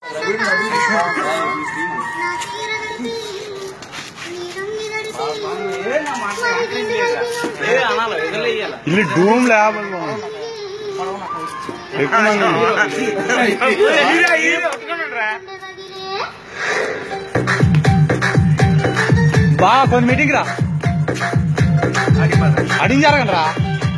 ಇಲ್ಲಿ ಡೂಮ್ ಲ್ಯಾಬ್ ఎక్కువ మంది బా కొన్ని మీటింగ్ రా అడిగి జరగండి రా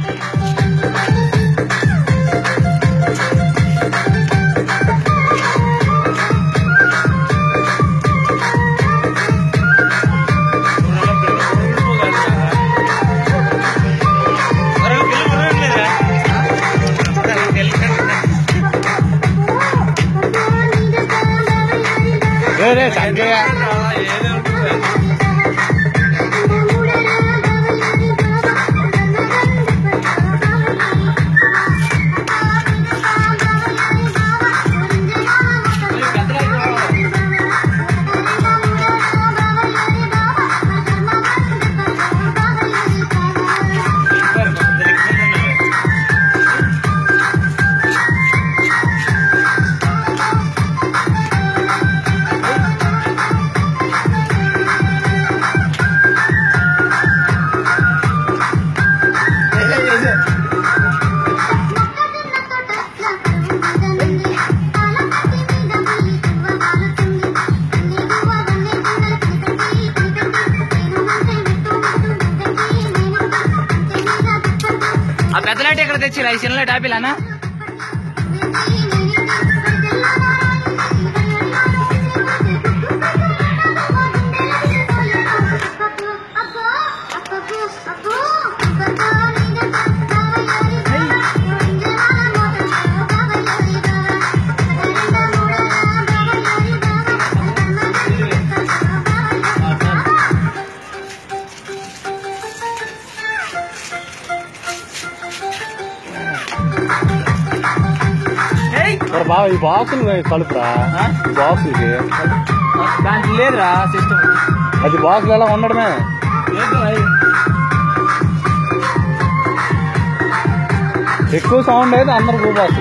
రే రే సంజయ్ ఆ పెద్ద లైట్ ఎక్కడ తెచ్చిరా ఈ చిన్న లైట్ ఆపిలానా మరి బాగా ఈ బాక్సులు కలుపురా బాక్స్ ఇది దానికి లేదురా సిస్టమ్ అది బాక్సులు ఎలా ఉండడమే ఎక్కువ సౌండ్ అయితే అందరు కూబాసు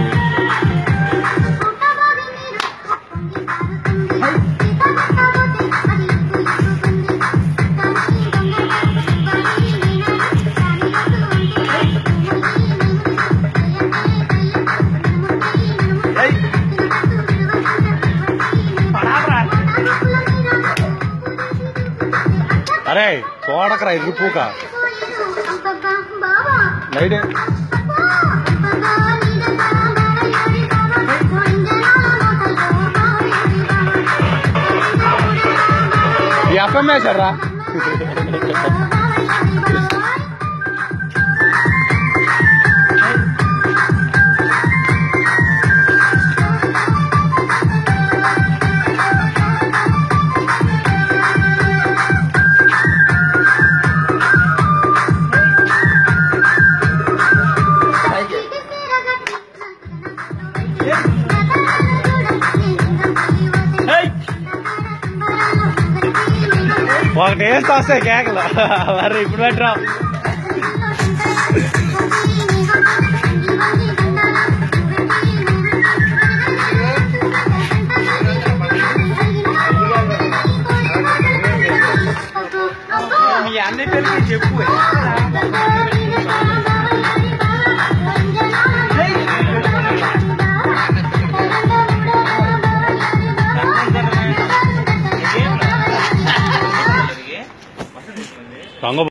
అరే చూడకరా ఎగిరిపోక లైట్ ఈ ఎఫ్ఎం వేశారా ఒకటి వేస్తే వస్తాయి కేకలు మరి ఇప్పుడు పెట్టరా మీ అన్ని పేరు చెప్పు దొంగ